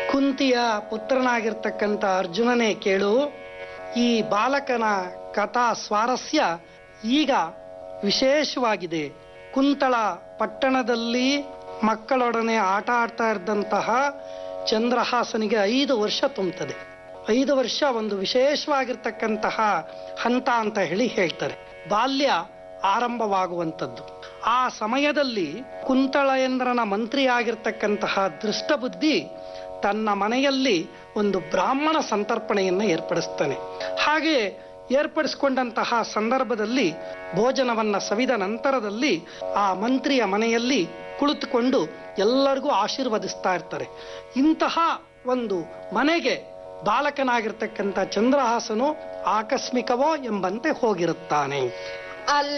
ಕುಂತಿಯ ಪುತ್ರನಾಗಿರ್ತಕ್ಕಂಥ ಅರ್ಜುನನೇ ಕೇಳು ಈ ಬಾಲಕನ ಕಥಾ ಸ್ವಾರಸ್ಯ ಈಗ ವಿಶೇಷವಾಗಿದೆ ಕುಂತಳ ಪಟ್ಟಣದಲ್ಲಿ ಮಕ್ಕಳೊಡನೆ ಆಟ ಆಡ್ತಾ ಇದ್ದಂತಹ ಚಂದ್ರಹಾಸನಿಗೆ ಐದು ವರ್ಷ ತುಂಬುತ್ತದೆ ಐದು ವರ್ಷ ಒಂದು ವಿಶೇಷವಾಗಿರ್ತಕ್ಕಂತಹ ಹಂತ ಅಂತ ಹೇಳಿ ಹೇಳ್ತಾರೆ ಬಾಲ್ಯ ಆರಂಭವಾಗುವಂಥದ್ದು ಆ ಸಮಯದಲ್ಲಿ ಕುಂತಳೇಂದ್ರನ ಮಂತ್ರಿ ಆಗಿರ್ತಕ್ಕಂತಹ ದೃಷ್ಟಬುದ್ಧಿ ತನ್ನ ಮನೆಯಲ್ಲಿ ಒಂದು ಬ್ರಾಹ್ಮಣ ಸಂತರ್ಪಣೆಯನ್ನು ಏರ್ಪಡಿಸ್ತಾನೆ ಹಾಗೆ ಏರ್ಪಡಿಸಿಕೊಂಡಂತಹ ಸಂದರ್ಭದಲ್ಲಿ ಭೋಜನವನ್ನ ಸವಿದ ನಂತರದಲ್ಲಿ ಆ ಮಂತ್ರಿಯ ಮನೆಯಲ್ಲಿ ಕುಳಿತುಕೊಂಡು ಎಲ್ಲರಿಗೂ ಆಶೀರ್ವದಿಸ್ತಾ ಇರ್ತಾರೆ ಇಂತಹ ಒಂದು ಮನೆಗೆ ಬಾಲಕನಾಗಿರ್ತಕ್ಕಂಥ ಚಂದ್ರಹಾಸನು ಆಕಸ್ಮಿಕವೋ ಎಂಬಂತೆ ಹೋಗಿರುತ್ತಾನೆ ಅಲ್ಲ